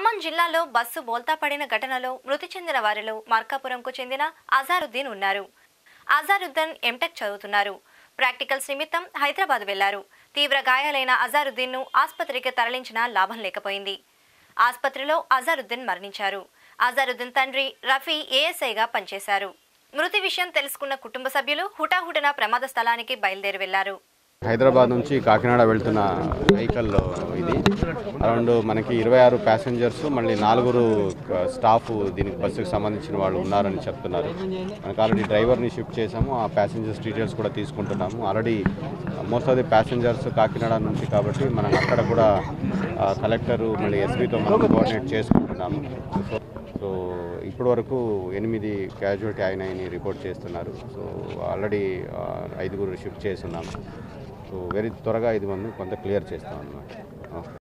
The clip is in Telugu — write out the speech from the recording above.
ఖమ్మం జిల్లాలో బస్సు బోల్తా పడిన ఘటనలో మృతి చెందిన వారిలో మార్కాపురంకు చెందిన అజారుద్దీన్ ఉన్నారు అజారుద్దీన్ ఎంటెక్ చదువుతున్నారు ప్రాక్టికల్స్ నిమిత్తం హైదరాబాద్ వెళ్లారు తీవ్ర గాయాలైన అజారుద్దీన్ను ఆసుపత్రికి తరలించినా లాభం లేకపోయింది ఆసుపత్రిలో అజారుద్దీన్ మరణించారు అజారుద్దీన్ తండ్రి రఫీ ఏఎస్ఐగా పనిచేశారు మృతి విషయం తెలుసుకున్న కుటుంబ సభ్యులు హుటాహుటిన ప్రమాద స్థలానికి బయలుదేరి వెళ్లారు హైదరాబాద్ నుంచి కాకినాడ వెళ్తున్న వెహికల్ ఇది అరౌండ్ మనకి ఇరవై ఆరు ప్యాసింజర్స్ మళ్ళీ నాలుగురు క- స్టాఫ్ దీనికి బస్సుకి సంబంధించిన వాళ్ళు ఉన్నారని చెప్తున్నారు మనకు ఆల్రెడీ డ్రైవర్ని షిఫ్ట్ చేసాము ఆ ప్యాసింజర్స్ డీటెయిల్స్ కూడా తీసుకుంటున్నాము already most of the passengers Kakinada నుంచి కాబట్టి మనం అక్కడ కూడా ఆ, కలెక్టరు మళ్ళీ ఎస్పీతో మనం కోఆర్డినేట్ చేసుకుంటున్నాము సో సో ఇప్పటి వరకు ఎనిమిది క్యాజువాలిటీ అయినాయని రిపోర్ట్ చేస్తున్నారు సో ఆల్రెడీ ఆ, ఐదుగురు షిఫ్ట్ చేస్తున్నాము సో వెరీ త్వరగా ఇది మనం కొంత క్లియర్ చేస్తాం అన్నమాట